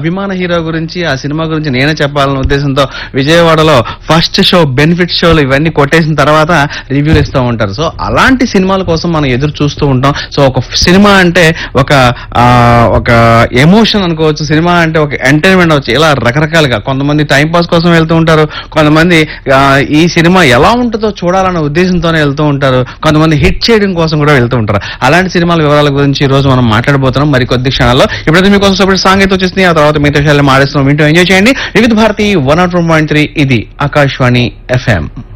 అభిమాన హీరో గురించి ఆ సినిమా గురించి నేనే చెప్పాలన్న ఉద్దేశంతో విజయవాడలో ఫస్ట్ షో బెనిఫిట్ షోలు ఇవన్నీ కొట్టేసిన తర్వాత రివ్యూలు ఇస్తూ ఉంటారు సో అలాంటి సినిమాల కోసం మనం ఎదురు చూస్తూ ఉంటాం సో ఒక సినిమా అంటే ఒక ఆ, ఒక ఎమోషన్ అనుకోవచ్చు సినిమా అంటే ఒక ఎంటర్టైన్మెంట్ అవచ్చు ఇలా రకరకాలుగా కొంతమంది టైం పాస్ కోసం వెళ్తూ ఉంటారు కొంతమంది ఆ, ఈ సినిమా ఎలా ఉంటుందో చూడాలన్న ఉద్దేశంతోనే వెళ్తూ ఉంటారు కొంతమంది హిట్ చేయడం కోసం కూడా వెళ్తూ ఉంటారు అలాంటి సినిమాల వివరాల గురించి ఈ రోజు మనం మాట్లాడబోతున్నాం మరి కొద్ది క్షణాల్లో ఇప్పుడైతే మీకోసం సపరేట్ సాంగ్ అయితే వచ్చేసింది ఆ తర్వాత మిగతా విషయాలు మాడేస్తున్నాం వింటూ ఎంజాయ్ చేయండి Vividh Bharati one not one point three ఇది ఆకాశవాణి ఎఫ్ఎం